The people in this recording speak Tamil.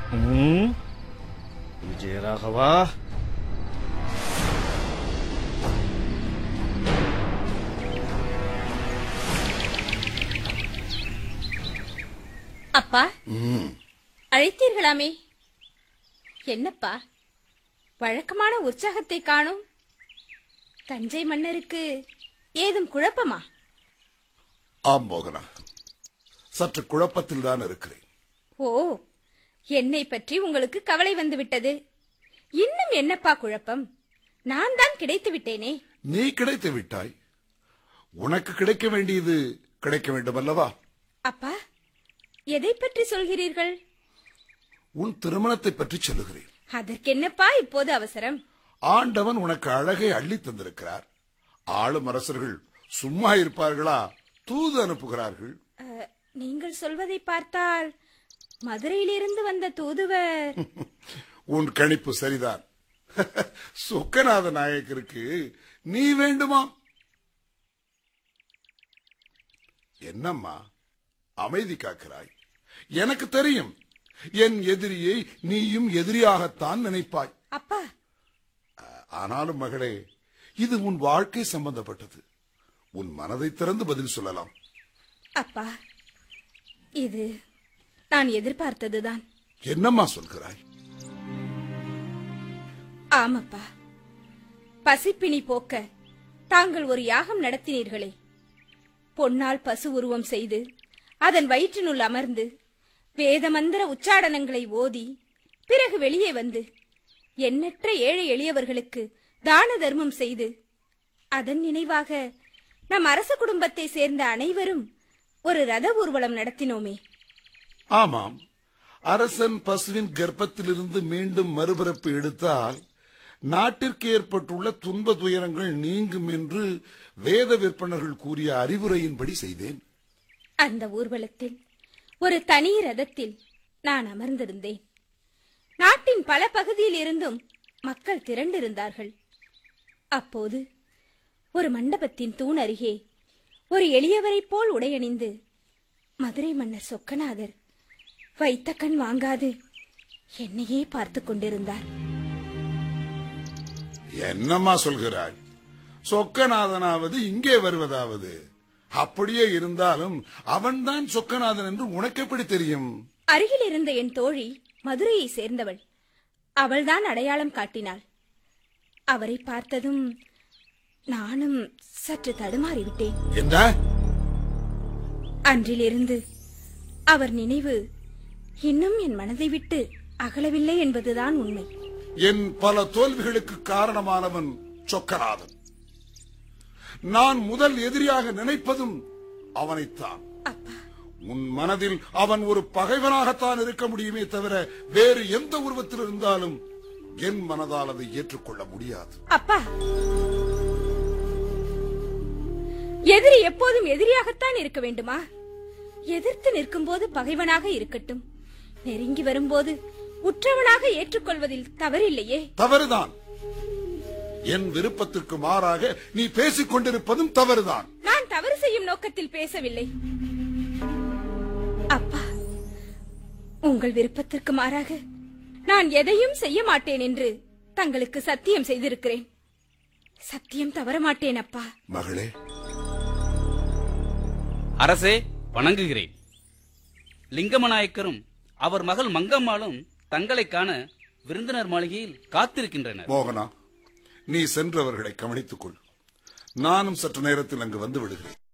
ம்? விஜயராகவா அப்பா அழைத்தீர்களாமே என்னப்பா வழக்கமான உற்சாகத்தை காணும் தஞ்சை மன்னருக்கு ஏதும் குழப்பமா ஆம் மோகனா சற்று குழப்பத்தில் தான் இருக்கிறேன் ஓ என்னை பற்றி உங்களுக்கு கவலை வந்து விட்டது இன்னும் என்னப்பா குழப்பம் நான் தான் கிடைத்து விட்டேனே நீ கிடைத்து விட்டாய் உனக்கு கிடைக்க வேண்டியது கிடைக்க வேண்டும் அல்லவா அப்பா எதை பற்றி சொல்கிறீர்கள் உன் திருமணத்தை பற்றி சொல்லுகிறேன் அதற்கென்னப்பா இப்போது அவசரம் ஆண்டவன் உனக்கு அழகை அள்ளி தந்திருக்கிறார் ஆளும் அரசர்கள் சும்மா இருப்பார்களா தூது அனுப்புகிறார்கள் அஹ், நீங்கள் சொல்வதை பார்த்தால் மதுரையிலிருந்து வந்த தூதுவர் உன் கணிப்பு சரிதான் சொக்கநாத நாயக்கருக்கு நீ வேண்டுமா என்னம்மா அமைதி காக்கிறாய் எனக்கு தெரியும் என் எதிரியை நீயும் எதிரியாகத்தான் நினைப்பாய் அப்பா ஆனாலும் மகளே இது உன் வாழ்க்கை சம்பந்தப்பட்டது உன் மனதை திறந்து பதில் சொல்லலாம் அப்பா இது நான் எதிர்பார்த்ததுதான் என்னம்மா சொல்கிறாய் ஆமப்பா பசிப்பினி போக்க தாங்கள் ஒரு யாகம் நடத்தினீர்களே பொன்னால் பசு உருவம் செய்து அதன் வயிற்றினுள் அமர்ந்து வேத மந்திர உச்சாடனங்களை ஓதி பிறகு வெளியே வந்து எண்ணற்ற ஏழை எளியவர்களுக்கு தான தர்மம் செய்து அதன் நினைவாக நம் அரச குடும்பத்தை சேர்ந்த அனைவரும் ஒரு ரத ஊர்வலம் நடத்தினோமே ஆமாம் அரசன் பசுவின் கர்ப்பத்திலிருந்து மீண்டும் மறுபிறப்பு எடுத்தால் நாட்டிற்கு ஏற்பட்டுள்ள துன்ப துயரங்கள் நீங்கும் என்று வேத விற்பனர்கள் கூறிய அறிவுரையின்படி செய்தேன் அந்த ஊர்வலத்தில் ஒரு தனி ரதத்தில் நான் அமர்ந்திருந்தேன் நாட்டின் பல பகுதியில் இருந்தும் மக்கள் திரண்டிருந்தார்கள் அப்போது ஒரு மண்டபத்தின் தூண் அருகே ஒரு எளியவரைப் போல் உடையணிந்து மதுரை மன்னர் சொக்கநாதர் வைத்த கண் வாங்காது என்னையே பார்த்து கொண்டிருந்தார் என்னம்மா சொல்கிறாய் சொக்கநாதனாவது இங்கே வருவதாவது அப்படியே இருந்தாலும் அவன்தான் சொக்கநாதன் என்று உனக்கு எப்படி தெரியும் அருகில் இருந்த என் தோழி மதுரையை சேர்ந்தவள் அவள்தான் அடையாளம் காட்டினாள் அவரை பார்த்ததும் நானும் சற்று தடுமாறிவிட்டேன் என்ன அன்றிலிருந்து அவர் நினைவு இன்னும் என் மனதை விட்டு அகலவில்லை என்பதுதான் உண்மை என் பல தோல்விகளுக்கு காரணமானவன் சொக்கநாதன் நான் முதல் எதிரியாக நினைப்பதும் அவனைத்தான் அப்பா உன் மனதில் அவன் ஒரு பகைவனாகத்தான் இருக்க முடியுமே தவிர வேறு எந்த உருவத்தில் இருந்தாலும் என் மனதால் அதை ஏற்றுக்கொள்ள முடியாது அப்பா எதிரி எப்போதும் எதிரியாகத்தான் இருக்க வேண்டுமா எதிர்த்து நிற்கும்போது பகைவனாக இருக்கட்டும் நெருங்கி வரும்போது உற்றவனாக ஏற்றுக்கொள்வதில் தவறில்லையே தவறுதான் என் விருப்பத்திற்கு மாறாக நீ பேசிக் கொண்டிருப்பதும் தவறுதான் நான் தவறு செய்யும் நோக்கத்தில் பேசவில்லை அப்பா உங்கள் விருப்பத்திற்கு மாறாக நான் எதையும் செய்ய மாட்டேன் என்று தங்களுக்கு சத்தியம் செய்திருக்கிறேன் சத்தியம் தவற மாட்டேன் அப்பா மகளே அரசே வணங்குகிறேன் லிங்கமநாயக்கரும் அவர் மகள் மங்கம்மாளும் தங்களை காண விருந்தினர் மாளிகையில் காத்திருக்கின்றனர் மோகனா நீ சென்றவர்களை கவனித்துக் கொள் நானும் சற்று நேரத்தில் அங்கு வந்து விடுகிறேன்